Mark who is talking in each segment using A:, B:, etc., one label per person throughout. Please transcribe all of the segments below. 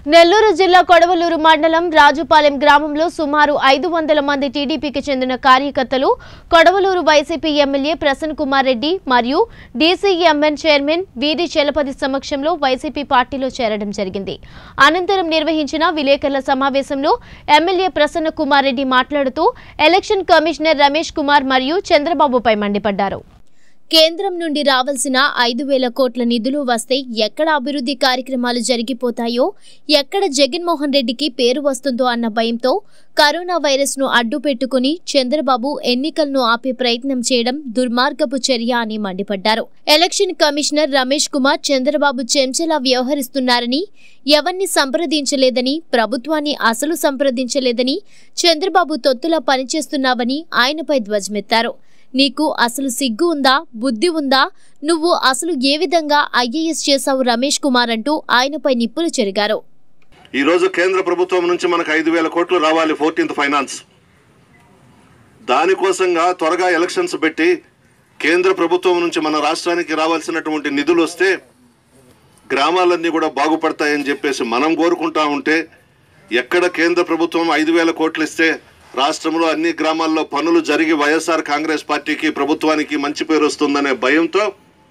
A: నెల్లూరు జిల్లా కొడవలూరు మండలం రాజుపాలెం గ్రామంలో సుమారు ఐదు వందల మంది టీడీపీకి చెందిన కార్యకర్తలు కొడవలూరు వైసీపీ ఎమ్మెల్యే ప్రసన్న కుమార్ రెడ్డి మరియు డీసీఎంఎన్ చైర్మన్ వీరి చలపతి సమక్షంలో వైసీపీ పార్టీలో చేరడం జరిగింది అనంతరం నిర్వహించిన విలేకరుల సమావేశంలో ఎమ్మెల్యే ప్రసన్న కుమార్ రెడ్డి మాట్లాడుతూ ఎలక్షన్ కమిషనర్ రమేష్ కుమార్ మరియు చంద్రబాబుపై మండిపడ్డారు కేంద్రం నుండి రావాల్సిన ఐదు వేల కోట్ల నిధులు వస్తే ఎక్కడ అభివృద్ధి కార్యక్రమాలు జరిగిపోతాయో ఎక్కడ జగన్మోహన్ రెడ్డికి పేరు వస్తుందో అన్న భయంతో కరోనా వైరస్ ను అడ్డు పెట్టుకుని చంద్రబాబు ఎన్నికలను ఆపే ప్రయత్నం చేయడం దుర్మార్గపు చర్య అని మండిపడ్డారు ఎలక్షన్ కమిషనర్ రమేష్ కుమార్ చంద్రబాబు చెంచలా వ్యవహరిస్తున్నారని ఎవరిని సంప్రదించలేదని ప్రభుత్వాన్ని అసలు సంప్రదించలేదని చంద్రబాబు తొత్తులా పనిచేస్తున్నావని ఆయనపై ధ్వజమెత్తారు నీకు అసలు సిగ్గు ఉందా బుద్ధి ఉందా నువ్వు అసలు ఏ విధంగా ఐఏఎస్ చేశావు రమేష్ కుమార్ అంటూ ఆయనపై నిప్పులు చెరిగారు
B: ఈ రోజు కేంద్ర ప్రభుత్వం నుంచి మనకు ఐదు వేల కోట్లు రావాలి ఫోర్టీన్త్ ఫైనాన్స్ దానికోసంగా త్వరగా ఎలక్షన్స్ పెట్టి కేంద్ర ప్రభుత్వం నుంచి మన రాష్ట్రానికి రావాల్సినటువంటి నిధులు వస్తే గ్రామాలన్నీ కూడా బాగుపడతాయని చెప్పేసి మనం కోరుకుంటా ఉంటే ఎక్కడ కేంద్ర ప్రభుత్వం ఐదు వేల కోట్లు ఇస్తే రాష్ట్రంలో అన్ని గ్రామాల్లో పనులు జరిగి వైఎస్ఆర్ కాంగ్రెస్ పార్టీకి ప్రభుత్వానికి మంచి పేరు వస్తుందనే భయంతో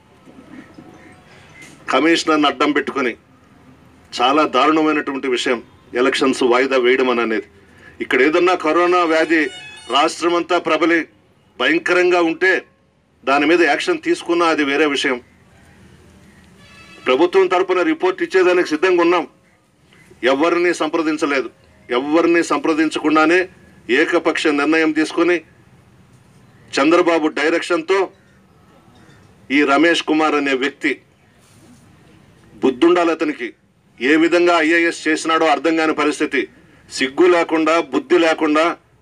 B: కమిషనర్ని అడ్డం పెట్టుకొని చాలా దారుణమైనటువంటి విషయం ఎలక్షన్స్ వాయిదా వేయడం అని అనేది ఇక్కడ ఏదన్నా కరోనా వ్యాధి రాష్ట్రమంతా ప్రబలి భయంకరంగా ఉంటే దాని మీద యాక్షన్ తీసుకున్నా అది వేరే విషయం ప్రభుత్వం తరపున రిపోర్ట్ ఇచ్చేదానికి సిద్ధంగా ఉన్నాం ఎవరిని సంప్రదించలేదు ఎవరిని సంప్రదించకుండానే ఏకపక్ష నిర్ణయం తీసుకొని చంద్రబాబు డైరెక్షన్తో ఈ రమేష్ కుమార్ అనే వ్యక్తి బుద్ధుండాలి అతనికి ఏ విధంగా ఐఏఎస్ చేసినాడో అర్థం కాని పరిస్థితి సిగ్గు లేకుండా బుద్ధి లేకుండా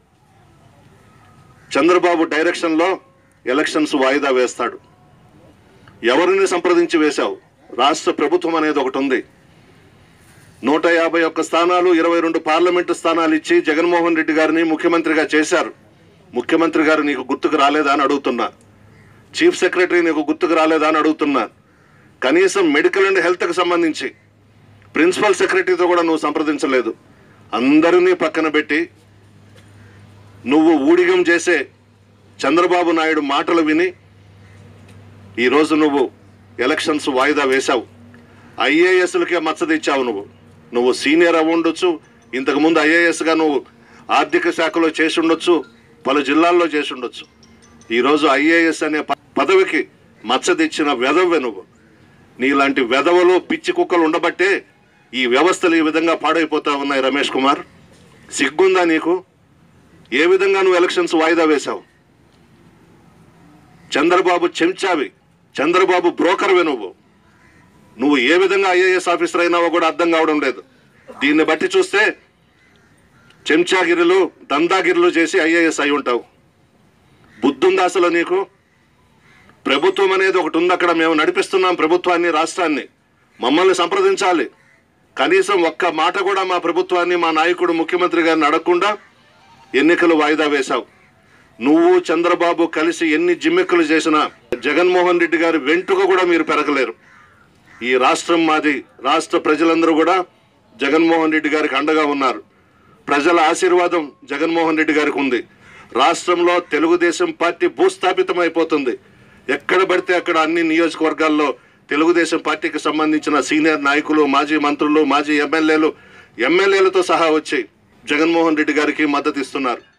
B: చంద్రబాబు డైరెక్షన్లో ఎలక్షన్స్ వాయిదా వేస్తాడు ఎవరిని సంప్రదించి వేశావు రాష్ట్ర ప్రభుత్వం అనేది ఒకటి ఉంది నూట యాభై ఒక్క స్థానాలు ఇరవై రెండు పార్లమెంటు స్థానాలు ఇచ్చి జగన్మోహన్ రెడ్డి గారిని ముఖ్యమంత్రిగా చేశారు ముఖ్యమంత్రి గారు నీకు గుర్తుకు రాలేదా అని అడుగుతున్నా చీఫ్ సెక్రటరీ నీకు గుర్తుకు రాలేదా అని అడుగుతున్నా కనీసం మెడికల్ అండ్ హెల్త్కి సంబంధించి ప్రిన్సిపల్ సెక్రటరీతో కూడా నువ్వు సంప్రదించలేదు అందరినీ పక్కన పెట్టి నువ్వు ఊడిగం చేసే చంద్రబాబు నాయుడు మాటలు విని ఈరోజు నువ్వు ఎలక్షన్స్ వాయిదా వేశావు ఐఏఎస్లకే మచ్చ తెచ్చావు నువ్వు నువ్వు సీనియర్ అవ్వ ఉండొచ్చు ఇంతకుముందు ఐఏఎస్గా నువ్వు ఆర్థిక శాఖలో చేసి ఉండొచ్చు పలు జిల్లాల్లో చేసి ఉండొచ్చు ఈరోజు ఐఏఎస్ అనే ప- పదవికి మచ్చ తెచ్చిన వెధవే నువ్వు నీలాంటి వెధవలు పిచ్చి కుక్కలు ఉండబట్టే ఈ వ్యవస్థలు ఈ విధంగా పాడైపోతా ఉన్నాయి రమేష్ కుమార్ సిగ్గుందా నీకు ఏ విధంగా నువ్వు ఎలక్షన్స్ వాయిదా వేశావు చంద్రబాబు చెంచావి చంద్రబాబు బ్రోకర్వే నువ్వు నువ్వు ఏ విధంగా ఐఏఎస్ ఆఫీసర్ అయినావో కూడా అర్థం కావడం లేదు దీన్ని బట్టి చూస్తే చెంచాగిరిలు దందాగిరిలు చేసి ఐఏఎస్ అయి ఉంటావు బుద్ధుందా అసలు నీకు ప్రభుత్వం అనేది ఒకటి ఉంది అక్కడ మేము నడిపిస్తున్నాం ప్రభుత్వాన్ని రాష్ట్రాన్ని మమ్మల్ని సంప్రదించాలి కనీసం ఒక్క మాట కూడా మా ప్రభుత్వాన్ని మా నాయకుడు ముఖ్యమంత్రి గారిని అడగకుండా ఎన్నికలు వాయిదా వేశావు నువ్వు చంద్రబాబు కలిసి ఎన్ని జిమ్మెక్కులు చేసినా జగన్మోహన్ రెడ్డి గారి వెంటుక కూడా మీరు పెరగలేరు ఈ రాష్ట్రం మాది రాష్ట్ర ప్రజలందరూ కూడా జగన్మోహన్ రెడ్డి గారికి అండగా ఉన్నారు ప్రజల ఆశీర్వాదం జగన్మోహన్ రెడ్డి గారికి ఉంది రాష్ట్రంలో తెలుగుదేశం పార్టీ భూస్థాపితం అయిపోతుంది ఎక్కడ పడితే అక్కడ అన్ని నియోజకవర్గాల్లో తెలుగుదేశం పార్టీకి సంబంధించిన సీనియర్ నాయకులు మాజీ మంత్రులు మాజీ ఎమ్మెల్యేలు ఎమ్మెల్యేలతో సహా వచ్చి జగన్మోహన్ రెడ్డి గారికి మద్దతు ఇస్తున్నారు